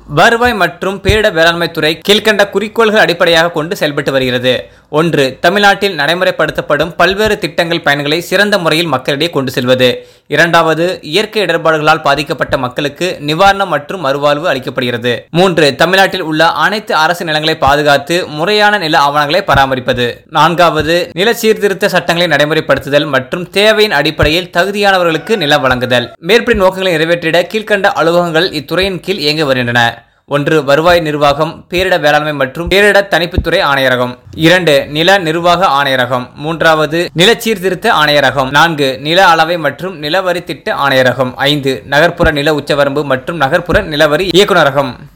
வருவாய் மற்றும் பேரிடர் வேளாண்மை துறை கீழ்கண்ட குறிக்கோள்கள் அடிப்படையாக கொண்டு செயல்பட்டு வருகிறது ஒன்று தமிழ்நாட்டில் நடைமுறைப்படுத்தப்படும் பல்வேறு திட்டங்கள் பயன்களை சிறந்த முறையில் மக்களிடையே கொண்டு செல்வது இரண்டாவது இயற்கை இடர்பாடுகளால் பாதிக்கப்பட்ட மக்களுக்கு நிவாரணம் மற்றும் மறுவாழ்வு அளிக்கப்படுகிறது மூன்று தமிழ்நாட்டில் உள்ள அனைத்து அரசு நிலங்களை பாதுகாத்து முறையான நில ஆவணங்களை பராமரிப்பது நான்காவது நில சீர்திருத்த சட்டங்களை நடைமுறைப்படுத்துதல் மற்றும் தேவையின் அடிப்படையில் தகுதியானவர்களுக்கு நிலம் வழங்குதல் மேற்படி நோக்கங்களை நிறைவேற்றிட கீழ்கண்ட அலுவலகங்கள் இத்துறையின் கீழ் இயங்கி வருகின்றன ஒன்று வருவாய் நிர்வாகம் பேரிடர் வேளாண்மை மற்றும் பேரிடர் தணிப்புத்துறை ஆணையரகம் இரண்டு நில நிர்வாக ஆணையரகம் மூன்றாவது நில சீர்திருத்த ஆணையரகம் நான்கு நில அளவை மற்றும் நிலவரி திட்ட ஆணையரகம் ஐந்து நகர்ப்புற நில உச்சவரம்பு மற்றும் நகர்ப்புற நிலவரி இயக்குநரகம்